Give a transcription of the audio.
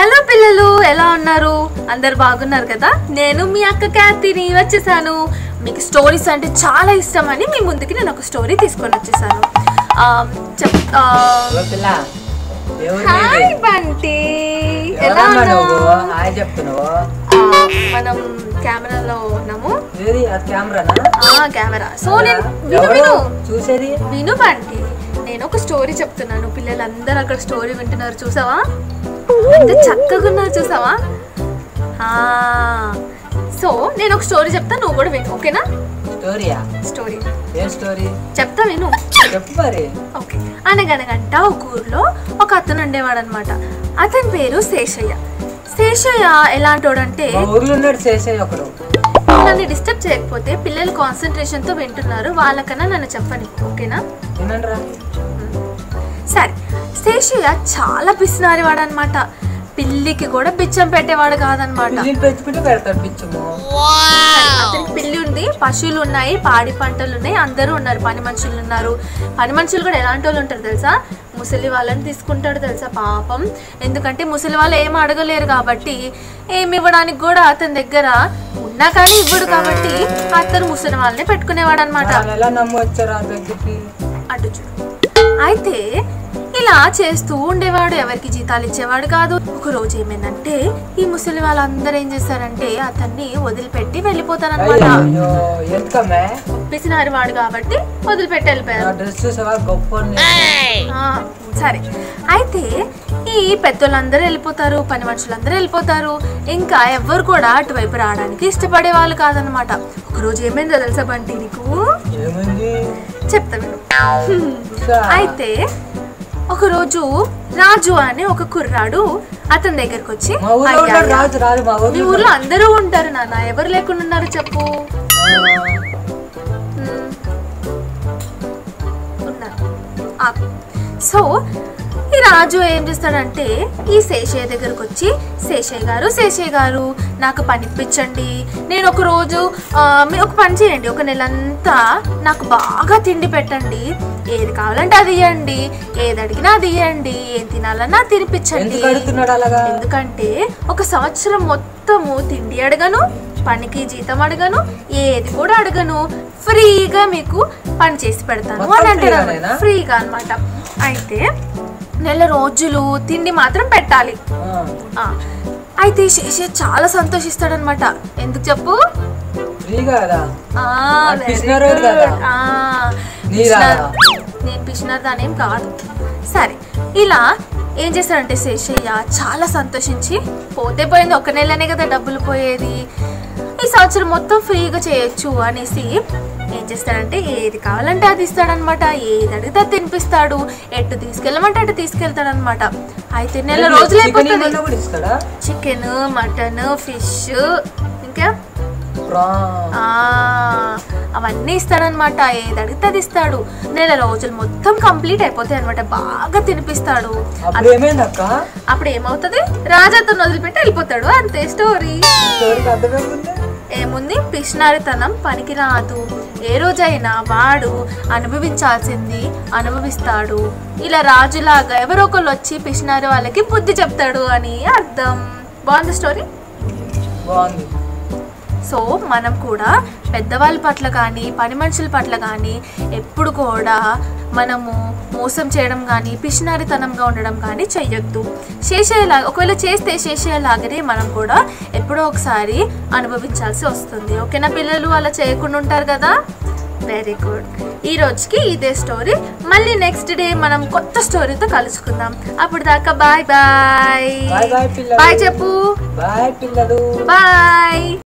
Hello పిల్లలు ఎలా ఉన్నారు అందరు బాగున్నారు కదా నేను మీ అక్క క్యాతిని వచ్చేసాను మీకు స్టోరీస్ అంటే చాలా ఇష్టం అని మీ ముందుకి నేను ఒక స్టోరీ తీసుకొని వచ్చేసాను ఆ, చెప్ ఆ, ఓ పిల్ల ఎవరు హాయ్ నీది? బంటి ఎలా ఎవరమ్మా నువ్వు ఉన్నావు హాయ్ చెప్తున్నావు ఆ, మనం కెమెరాలో ఉన్నాము ఏది అది కెమెరానా ఆ కెమెరా సో నేను విను ఎవరు విను చూసేది విను బంటి నేను ఒక స్టోరీ చెప్తున్నాను పిల్లలందరూ అక్కడ స్టోరీ వింటున్నారు చూసావా ఎంత చక్కగా ఉన్నారు చూసావా ఆ, సో నేను ఒక స్టోరీ చెప్తా నువ్వు కూడా విను ఓకేనా స్టోరీయా స్టోరీ ఏం స్టోరీ చెప్తా విను చెప్పు మరి ఓకే అనగనగంట ఒక ఊర్లో ఒక అతను ఉండేవాడు అనమాట అతని పేరు శేషయ్య శేషయ్య ఎలాంటోడంటే మా ఊర్లో ఉన్నాడు చేసేది ఒకడు నన్ను డిస్టర్బ్ చేయకపోతే పిల్లలు కాన్సన్ట్రేషన్ తో వింటున్నారు వాళ్ళకన్నా నన్ను చెప్పని ఓకేనా తినండిరా సరే శేషయ్య చాలా పిసినారి వాడు అనమాట పిల్లికి కూడా బిచ్చం పెట్టేవాడు కాదనమాట పిల్లిని పెంచుకుంటే పెడతాడు పిచ్చము అతనికి పిల్లి ఉంది పశువులు ఉన్నాయి పాడి పంటలు ఉన్నాయి అందరూ ఉన్నారు పని మనుషులు ఉన్నారు పని మనుషులు కూడా ఎలాంటి వాళ్ళు ఉంటారు తెలుసా ముసలి వాళ్ళని తీసుకుంటాడు తెలుసా పాపం ఎందుకంటే ముసలి వాళ్ళు ఏం అడగలేరు కాబట్టి ఏమి ఇవ్వడానికి కూడా అతని దగ్గర ఉన్నా కానీ ఇవ్వడు కాబట్టి అతను ముసలి వాళ్ళని పెట్టుకునేవాడు అనమాట వాళ్ళు ఎలా నమ్మొచ్చారా దగ్గరికి అటు చూడు అయితే ఇలా చేస్తూ ఉండేవాడు ఎవరికి జీతాలు ఇచ్చేవాడు కాదు ఒక రోజు ఏమైందంటే ఈ ముసలి వాళ్ళందరూ ఏం చేశారంటే అతన్ని వదిలిపెట్టి వెళ్ళిపోతారనమాట అయ్యో ఎందుకమ్మే పిసినారి వాడు కాబట్టి వదిలిపెట్టి నా వెళ్ళిపోయారు డ్రెస్ చూసావా గొప్ప ఉంది. ఆ, సరే అయితే ఈ పెద్దోళ్ళందరూ వెళ్ళిపోతారు పని మనుషులందరూ వెళ్ళిపోతారు ఇంకా ఎవ్వరు కూడా అటువైపు రావడానికి ఇష్టపడే వాళ్ళు కాదనమాట ఒకరోజు ఏమైందో తెలుసా బంటి నీకు ఏమైంది చెప్తా విను చూసా? అయితే ఒకరోజు రాజు అనే ఒక కుర్రాడు అతని దగ్గరకు వచ్చి మా ఊర్లో "అయ్యా, ఉన్నాడు రాజు రాజు మా మీ ఊర్లో ఊర్లో అందరూ ఉంటారు నాన్న ఎవరు లేకుండా ఉన్నారు చెప్పు మ్మ్. ఉన్నారు ఆ, సో ఈ రాజు ఏం చేస్తాడంటే ఈ శేషయ్య దగ్గరకు వచ్చి శేషయ్య గారు శేషయ్య గారు నాకు పని ఇప్పించండి నేను ఒక రోజు ఆ, మీరు ఒక పని చేయండి ఒక నెలంతా నాకు బాగా తిండి పెట్టండి ఏది కావాలంటే అది ఇవ్వండి ఏది అడిగినా అది ఇవ్వండి ఏం తినాలన్నా తినిపించండి ఎందుకు అడుగుతున్నాడు అలాగా ఎందుకంటే ఒక సంవత్సరం మొత్తము తిండి అడగను పనికి జీతం అడగను ఏది కూడా అడగను ఫ్రీగా మీకు పని చేసి పెడతాను మొత్తం అని అంటారు ఫ్రీగానేనా? ఫ్రీగా అన్నమాట అయితే నెల రోజులు తిండి మాత్రం పెట్టాలి ఆ, ఆ, అయితే శేషే చాలా సంతోషిస్తాడనమాట ఎందుకు చెప్పు ఫ్రీగా కదా ఆ, అది very పిసినారోడు good. కదా? ఆ, నీలా? పిసినారు. నేను పిసినారు దానేం కాదు సరే ఇలా ఏం చేశాడంటే శేషయ్య చాలా సంతోషించి పోతే పోయింది ఒక నెలనే కదా డబ్బులు పోయేది ఈ సంవత్సరం మొత్తం ఫ్రీగా చేయొచ్చు అనేసి ఏం చేస్తాడంటే ఏది కావాలంటే అది ఇస్తాడనమాట ఏది అడిగితే అది తినిపిస్తాడు ఎటు తీసుకెళ్ళమంటే అటు తీసుకెళ్తాడనమాట అయితే నెల రోజులు చికెన్ అయిపోతుంది ఏమన్నా కూడా ఇస్తాడా చికెన్ మటన్ ఫిష్ ఇంకా ప్రాన్ ఆ, అవన్నీ ఇస్తాడనమాట ఏది అడిగితే అది ఇస్తాడు నెల రోజులు మొత్తం కంప్లీట్ అయిపోతాయి అనమాట బాగా తినిపిస్తాడు అప్పుడు ఏమైంది అక్క అప్పుడు ఏమవుతుంది రాజాతో వదిలిపెట్టి వెళ్ళిపోతాడు అంతే స్టోరీ స్టోరీకి అర్థమేముంది ఏముంది పిష్నారితనం పనికి రాదు ఏ రోజైనా వాడు అనుభవించాల్సింది అనుభవిస్తాడు ఇలా రాజులాగా ఎవరో ఒకళ్ళు వచ్చి పిష్నారి వాళ్ళకి బుద్ధి చెప్తాడు అని అర్థం బాగుంది స్టోరీ బాగుంది సో మనం కూడా పెద్దవాళ్ళ పట్ల కానీ పని మనుషుల పట్ల కానీ ఎప్పుడు కూడా మనము మోసం చేయడం కానీ పిషనారితనంగా ఉండడం కానీ చెయ్యొద్దు శేషయ్యలా ఒకవేళ చేస్తే శేషయ్యలాగానే మనం కూడా ఎప్పుడో ఒకసారి అనుభవించాల్సి వస్తుంది ఓకేనా పిల్లలు అలా చేయకుండా ఉంటారు కదా వెరీ గుడ్ ఈ రోజుకి ఇదే స్టోరీ మళ్ళీ నెక్స్ట్ డే మనం కొత్త స్టోరీతో కలుసుకుందాం అప్పుడు దాకా బాయ్ బాయ్ బాయ్ బాయ్ పిల్లలు బాయ్ చెప్పు బాయ్ పిల్లలు బాయ్